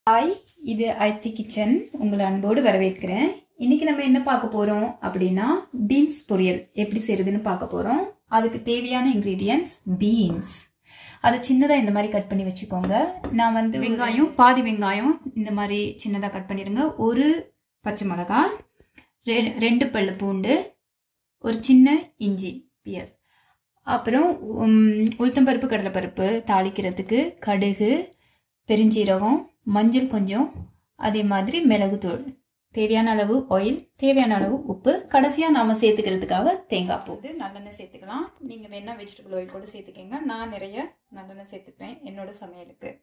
hi இது ஐத்தி kitchen உங்களை அன்போடு வரவேற்கிறேன் இன்னைக்கு நம்ம என்ன பார்க்க போறோம் அப்படின்னா பீன்ஸ் பொரியல் எப்படி செய்யறதுன்னு பார்க்க போறோம் அதுக்கு தேவையான இன்கிரீடியன்ஸ் பீன்ஸ் அதை சின்னதாக இந்த மாதிரி கட் பண்ணி வச்சுக்கோங்க நான் வந்து வெங்காயம் பாதி வெங்காயம் இந்த மாதிரி சின்னதாக கட் பண்ணிடுங்க ஒரு பச்சை மிளகாய் ரெ- ரெண்டு பல்லு பூண்டு ஒரு சின்ன இஞ்சி பியஸ் அப்புறம் உம், உளுத்தம்பருப்பு கடலைப்பருப்பு தாளிக்கிறதுக்கு கடுகு பெருஞ்சீரகம் மஞ்சள் கொஞ்சம் அதே மாதிரி மிளகுத்தூள் தேவையான அளவு ஆயில் தேவையான அளவு உப்பு கடைசியாக நாம சேர்த்துக்கிறதுக்காக தேங்காய் பூ இது நல்லெண்ணெய் சேர்த்துக்கலாம் நீங்கள் வேணா வெஜிடபிள் ஆயில் கூட சேர்த்துக்கங்க நான் நிறைய நல்லெண்ணெய் சேர்த்துப்பேன் என்னோட சமையலுக்கு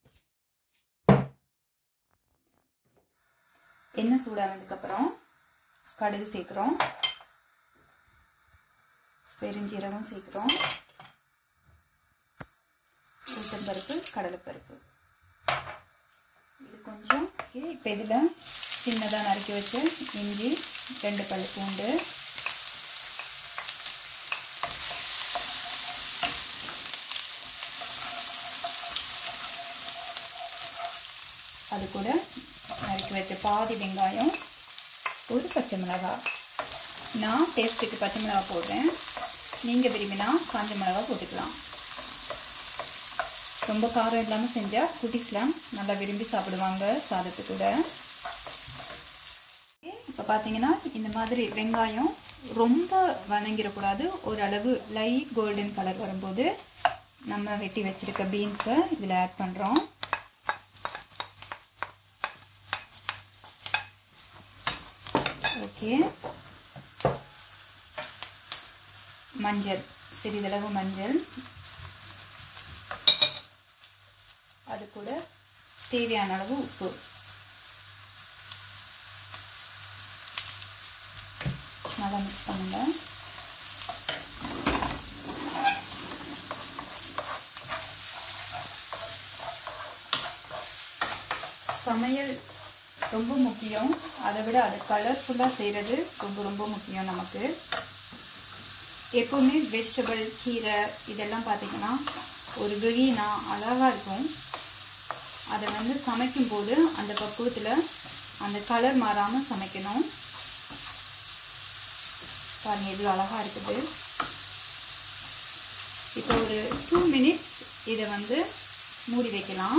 எண்ணெய் சூடானதுக்கப்புறம் கடுகு சேர்க்குறோம் பெருஞ்சீரகம் சேர்க்குறோம் உளுத்தம்பருப்பு கடலைப்பருப்பு இது கொஞ்சம் இப்போ இதில் சின்னதாக நறுக்கி வச்சு இஞ்சி ரெண்டு பல் பூண்டு அது கூட நறுக்கி வச்ச பாதி வெங்காயம் ஒரு பச்சை மிளகாய் நான் டேஸ்ட்டுக்கு பச்சை மிளகாய் போடுறேன் நீங்கள் விரும்பினா காஞ்ச மிளகாய் போட்டுக்கலாம் ரொம்ப காரம் இல்லாமல் செஞ்சால் குட்டிஸ்லாம் நல்லா விரும்பி சாப்பிடுவாங்க சாதத்து கூட இப்போ பார்த்தீங்கன்னா இந்த மாதிரி வெங்காயம் ரொம்ப வதங்கிடக்கூடாது ஓரளவு லைட் கோல்டன் கலர் வரும்போது நம்ம வெட்டி வச்சிருக்க பீன்ஸை இதில் ஆட் பண்ணுறோம் ஓகே மஞ்சள் சிறிதளவு மஞ்சள் அது கூட தேவையான அளவு உப்பு நல்லா மிக்ஸ் பண்ணுங்க சமையல் ரொம்ப முக்கியம் அதை விட அது கலர்ஃபுல்லாக செய்கிறது ரொம்ப ரொம்ப முக்கியம் நமக்கு எப்போவுமே வெஜிடபிள் கீரை இதெல்லாம் பார்த்தீங்கன்னா ஒரு கிரீனாக அழகாக இருக்கும் அதை வந்து சமைக்கும்போது அந்த பக்குவத்தில் அந்த கலர் மாறாமல் சமைக்கணும் பாருங்க எவ்வளோ அழகாக இருக்குது இப்போ ஒரு டூ மினிட்ஸ் இதை வந்து மூடி வைக்கலாம்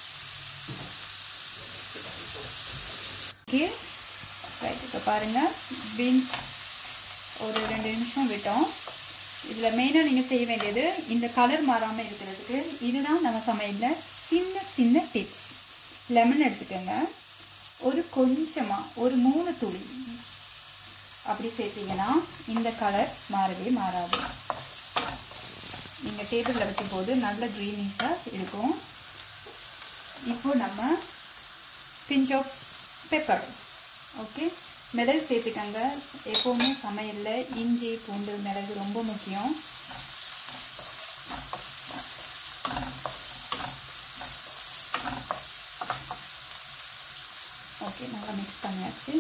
ஓகே ரைட் இப்போ பாருங்கள் பீன்ஸ் ஒரு ரெண்டு நிமிஷம் விட்டோம் இதில் மெயினாக நீங்கள் செய்ய வேண்டியது இந்த கலர் மாறாமல் இருக்கிறதுக்கு இதுதான் நம்ம சமையலில் சின்ன சின்ன டிப்ஸ் லெமன் எடுத்துக்கோங்க ஒரு கொஞ்சமாக ஒரு மூணு துளி அப்படி சேர்த்தீங்கன்னா இந்த கலர் மாறவே மாறாது நீங்கள் டேபிளில் வைக்கும்போது நல்ல க்ரீனிஷாக இருக்கும் இப்போ நம்ம பிஞ்ச் ஆஃப் பெப்பர் ஓகே மிளகு சேர்த்துக்கங்க எப்போவுமே சமையலில் இஞ்சி பூண்டு மிளகு ரொம்ப முக்கியம் ஓகே நல்லா மிக்ஸ் பண்ணியாச்சு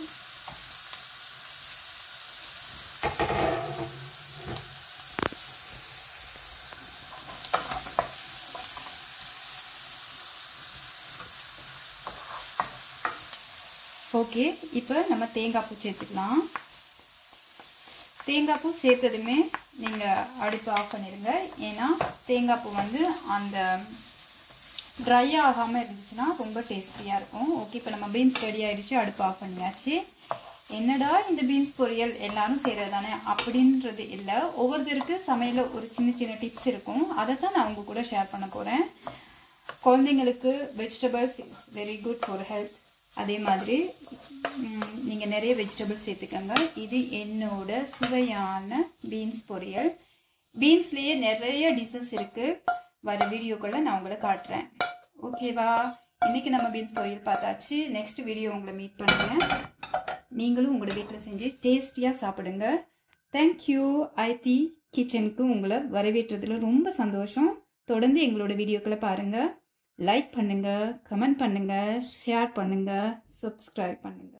ஓகே இப்போ நம்ம தேங்காய் பூ சேர்த்துக்கலாம் தேங்காய் பூ சேர்த்ததுமே நீங்கள் அடுப்பு ஆஃப் பண்ணிடுங்க ஏன்னா தேங்காய் பூ வந்து அந்த ட்ரை ஆகாமல் இருந்துச்சுன்னா ரொம்ப டேஸ்டியாக இருக்கும் ஓகே இப்போ நம்ம பீன்ஸ் ரெடி ஆகிடுச்சு அடுப்பு ஆஃப் பண்ணியாச்சு என்னடா இந்த பீன்ஸ் பொரியல் எல்லாரும் செய்கிறது தானே அப்படின்றது இல்லை ஒவ்வொருத்தருக்கு சமையலில் ஒரு சின்ன சின்ன டிப்ஸ் இருக்கும் அதை தான் நான் உங்கள் கூட ஷேர் பண்ண போகிறேன் குழந்தைங்களுக்கு vegetables is very good for health அதே மாதிரி நீங்கள் நிறைய வெஜிடபிள்ஸ் சேர்த்துக்கோங்க இது என்னோட சுவையான பீன்ஸ் பொரியல் பீன்ஸ்லேயே நிறைய டிஷ்ஷஸ் இருக்குது வர வீடியோக்குள்ள நான் உங்களை காட்டுறேன் ஓகேவா இன்னைக்கு நம்ம பீன்ஸ் பொரியல் பார்த்தாச்சு நெக்ஸ்ட் வீடியோ உங்களை மீட் பண்ணுறேன் நீங்களும் உங்களோட வீட்டில் செஞ்சு டேஸ்டியாக சாப்பிடுங்க தேங்க்யூ ஐடி கிச்சனுக்கு உங்களை வரவேற்றதுல ரொம்ப சந்தோஷம் தொடர்ந்து எங்களோட வீடியோக்களை பாருங்கள் லைக் பண்ணுங்கள் கமெண்ட் பண்ணுங்கள் ஷேர் பண்ணுங்கள் சப்ஸ்கிரைப் பண்ணுங்கள்